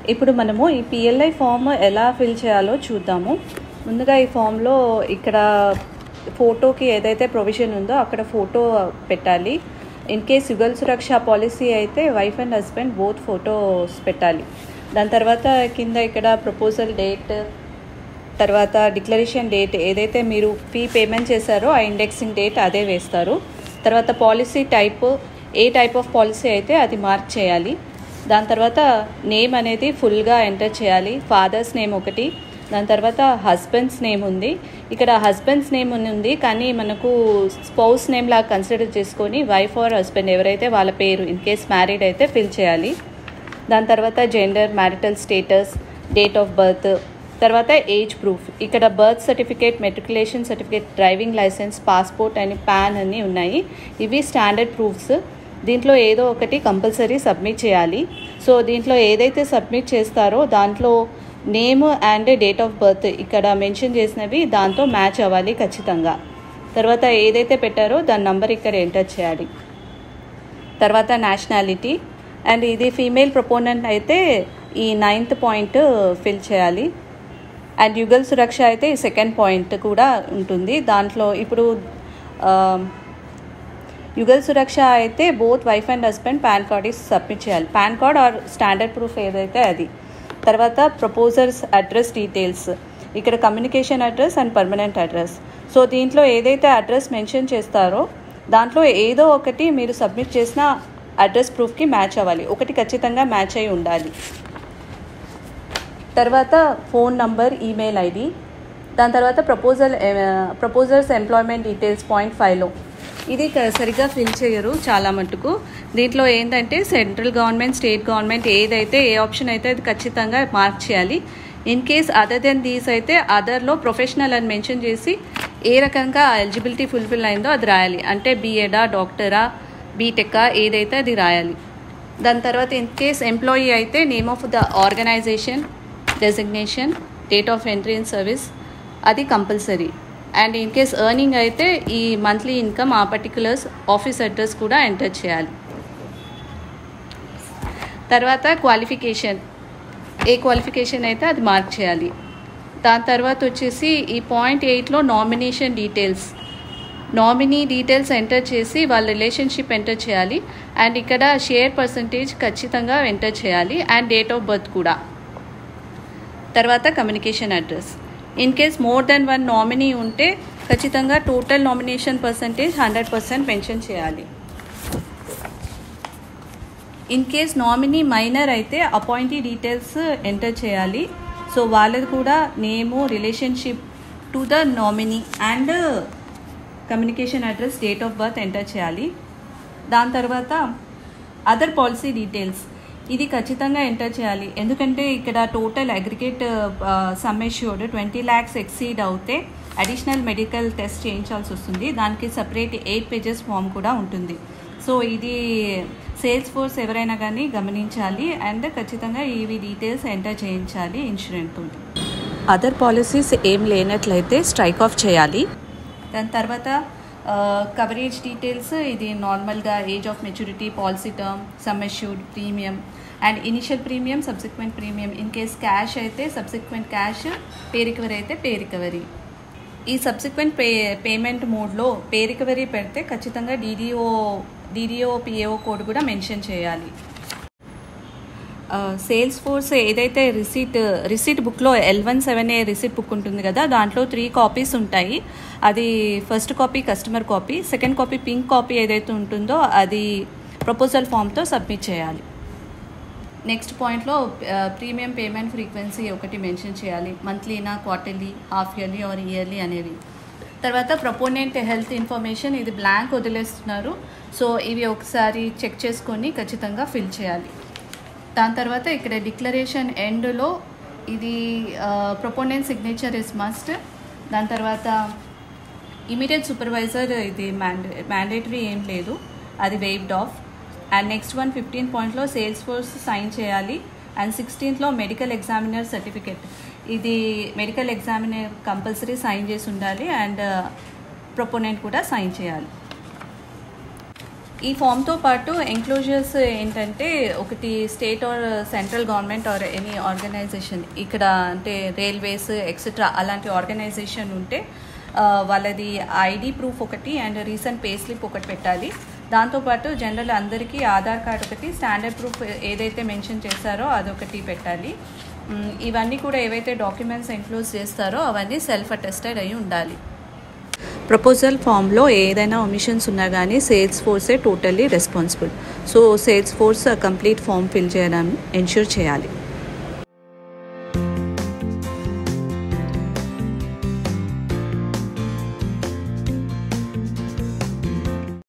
ఇప్పుడు మనము ఈ పిఎల్ఐ ఫామ్ ఎలా ఫిల్ చేయాలో చూద్దాము ముందుగా ఈ ఫామ్లో ఇక్కడ ఫోటోకి ఏదైతే ప్రొవిజన్ ఉందో అక్కడ ఫోటో పెట్టాలి in case Yugal Suraksha policy అయితే wife and husband both photos పెట్టాలి దాని తర్వాత కింద ఇక్కడ ప్రపోజల్ డేట్ తర్వాత డిక్లరేషన్ డేట్ ఏదైతే మీరు ఫీ పేమెంట్ చేశారో ఆ ఇండెక్సింగ్ డేట్ అదే వేస్తారు తర్వాత పాలసీ టైప్ ఏ టైప్ ఆఫ్ పాలసీ అయితే అది మార్క్ చేయాలి దాని తర్వాత నేమ్ అనేది ఫుల్గా ఎంటర్ చేయాలి ఫాదర్స్ నేమ్ ఒకటి దాని తర్వాత హస్బెండ్స్ నేమ్ ఉంది ఇక్కడ హస్బెండ్స్ నేమ్ ఉంది కానీ మనకు స్పౌస్ నేమ్ లాగా కన్సిడర్ చేసుకొని వైఫ్ ఆర్ హస్బెండ్ ఎవరైతే వాళ్ళ పేరు ఇన్ కేస్ మ్యారీడ్ అయితే ఫిల్ చేయాలి దాని తర్వాత gender marital status date of birth తర్వాత ఏజ్ ప్రూఫ్ ఇక్కడ birth certificate matriculation certificate driving licence passport అని పాన్ అన్నీ ఉన్నాయి ఇవి స్టాండర్డ్ ప్రూఫ్స్ దీంట్లో ఏదో ఒకటి కంపల్సరీ సబ్మిట్ చేయాలి సో దీంట్లో ఏదైతే సబ్మిట్ చేస్తారో దాంట్లో name and date of birth ఇక్కడ మెన్షన్ చేసినవి దాంతో మ్యాచ్ అవ్వాలి ఖచ్చితంగా తర్వాత ఏదైతే పెట్టారో దాని నంబర్ ఇక్కడ ఎంటర్ చేయాలి తర్వాత నేషనాలిటీ అండ్ ఇది ఫీమేల్ ప్రపోనెంట్ అయితే ఈ నైన్త్ పాయింట్ ఫిల్ చేయాలి అండ్ యుగల్ సురక్ష అయితే ఈ సెకండ్ పాయింట్ కూడా ఉంటుంది దాంట్లో ఇప్పుడు యుగల్ సురక్ష అయితే both wife and husband PAN card submit చేయాలి PAN card or standard proof ఏదైతే అది తర్వాత ప్రపోజర్స్ అడ్రస్ డీటెయిల్స్ ఇక్కడ communication address and permanent address so దీంట్లో ఏదైతే అడ్రస్ మెన్షన్ చేస్తారో దాంట్లో ఏదో ఒకటి మీరు సబ్మిట్ చేసిన అడ్రస్ ప్రూఫ్కి మ్యాచ్ అవ్వాలి ఒకటి ఖచ్చితంగా మ్యాచ్ అయి ఉండాలి తర్వాత ఫోన్ నంబర్ ఈమెయిల్ ఐడి దాని తర్వాత proposal proposals employment details point ఫైవ్లో ఇది సరిగ్గా ఫిల్ చేయరు చాలా మటుకు దీంట్లో ఏంటంటే సెంట్రల్ గవర్నమెంట్ స్టేట్ గవర్నమెంట్ ఏదైతే ఏ ఆప్షన్ అయితే అది ఖచ్చితంగా మార్క్ చేయాలి in case other than these అయితే అదర్లో ప్రొఫెషనల్ అని మెన్షన్ చేసి ఏ రకంగా ఎలిజిబిలిటీ ఫుల్ఫిల్ అయిందో అది రాయాలి అంటే బీఎడా డాక్టరా బీటెక్కా ఏదైతే అది రాయాలి దాని తర్వాత ఇన్ కేస్ ఎంప్లాయీ అయితే name of the organisation designation date of entry in service అది compulsory and in case earning అయితే ఈ మంత్లీ ఇన్కమ్ ఆ పర్టికులర్స్ ఆఫీస్ అడ్రస్ కూడా ఎంటర్ చేయాలి తర్వాత క్వాలిఫికేషన్ ఏ క్వాలిఫికేషన్ అయితే అది మార్క్ చేయాలి దాని తర్వాత వచ్చేసి ఈ పాయింట్ ఎయిట్లో nomination details nominee details enter చేసి వాళ్ళ రిలేషన్షిప్ ఎంటర్ చేయాలి అండ్ ఇక్కడ షేర్ పర్సంటేజ్ ఖచ్చితంగా ఎంటర్ చేయాలి అండ్ డేట్ ఆఫ్ బర్త్ కూడా తర్వాత communication address in case more than one nominee ఉంటే ఖచ్చితంగా total nomination percentage hundred percent mention చేయాలి ఇన్ కేస్ నామినీ మైనర్ అయితే అపాయింటీ డీటెయిల్స్ ఎంటర్ చేయాలి సో వాళ్ళది కూడా name relationship to the nominee and communication address date of birth enter చేయాలి దాని తర్వాత అదర్ పాలసీ డీటెయిల్స్ ఇది ఖచ్చితంగా ఎంటర్ చేయాలి ఎందుకంటే ఇక్కడ total aggregate sum assured twenty lakhs exceed అవుతే అడిషనల్ మెడికల్ టెస్ట్ చేయించాల్సి వస్తుంది దానికి సపరేట్ ఎయిట్ పేజెస్ ఫామ్ కూడా ఉంటుంది సో ఇది సేల్స్ ఫోర్స్ ఎవరైనా కానీ గమనించాలి అండ్ ఖచ్చితంగా ఇవి డీటెయిల్స్ ఎంటర్ చేయించాలి ఇన్సూరెన్స్ తోటి అదర్ పాలసీస్ ఏం లేనట్లయితే స్ట్రైక్ ఆఫ్ చేయాలి దాని తర్వాత కవరేజ్ డీటెయిల్స్ ఇది నార్మల్గా age of maturity policy term sum assured premium and initial premium subsequent premium in case cash అయితే సబ్సిక్వెంట్ క్యాష్ పే రికవరీ అయితే పే రికవరీ ఈ సబ్సిక్వెంట్ పే పేమెంట్ మోడ్లో పే రికవరీ పెడితే ఖచ్చితంగా డీడీఓ డీడీఓ పిఏఓ కోడ్ కూడా mention చేయాలి sales force ఏదైతే receipt receipt బుక్లో L one seven A receipt book ఉంటుంది కదా దాంట్లో త్రీ కాపీస్ ఉంటాయి అది first copy customer copy second copy pink copy ఏదైతే ఉంటుందో అది ప్రపోజల్ ఫామ్తో సబ్మిట్ చేయాలి నెక్స్ట్ పాయింట్లో ప్రీమియం పేమెంట్ ఫ్రీక్వెన్సీ ఒకటి మెన్షన్ చేయాలి మంత్లీనా quarterly half yearly or yearly అనేవి తర్వాత ప్రపోనెంట్ హెల్త్ ఇన్ఫర్మేషన్ ఇది బ్లాంక్ వదిలేస్తున్నారు సో ఇవి ఒకసారి చెక్ చేసుకొని ఖచ్చితంగా ఫిల్ చేయాలి దాని తర్వాత ఇక్కడ డిక్లరేషన్ ఎండ్లో ఇది ప్రొపోనెంట్ సిగ్నేచర్ ఇస్ మస్ట్ దాని తర్వాత ఇమీడియట్ సూపర్వైజర్ ఇది మ్యాండే మ్యాండేటరీ ఏం లేదు అది waived off and next one fifteen పాయింట్లో సేల్స్ ఫోర్స్ సైన్ చేయాలి అండ్ సిక్స్టీన్త్లో మెడికల్ ఎగ్జామినర్ సర్టిఫికెట్ ఇది మెడికల్ ఎగ్జామినర్ కంపల్సరీ సైన్ చేసి ఉండాలి అండ్ ప్రొపోనెంట్ కూడా సైన్ చేయాలి ఈ ఫామ్తో పాటు ఎంక్లోజర్స్ ఏంటంటే ఒకటి state or central government or any organisation ఇక్కడ అంటే రైల్వేస్ ఎక్సెట్రా అలాంటి ఆర్గనైజేషన్ ఉంటే ఆ, వాళ్ళది ఐడి ప్రూఫ్ ఒకటి అండ్ రీసెంట్ పే స్లిప్ ఒకటి పెట్టాలి దాంతోపాటు జనరల్ అందరికీ ఆధార్ కార్డ్ ఒకటి స్టాండర్డ్ ప్రూఫ్ ఏదైతే మెన్షన్ చేశారో అదొకటి పెట్టాలి మ్, ఇవన్నీ కూడా ఏవైతే డాక్యుమెంట్స్ ఎంక్లోజ్ చేస్తారో అవన్నీ సెల్ఫ్ అటెస్టెడ్ అయి ఉండాలి ప్రపోజల్ ఫామ్లో ఏదైనా ఒమిషన్స్ ఉన్నా కానీ సేల్స్ ఫోర్సే totally responsible so sales force complete form fill చేయడం ఎన్ష్యూర్ చేయాలి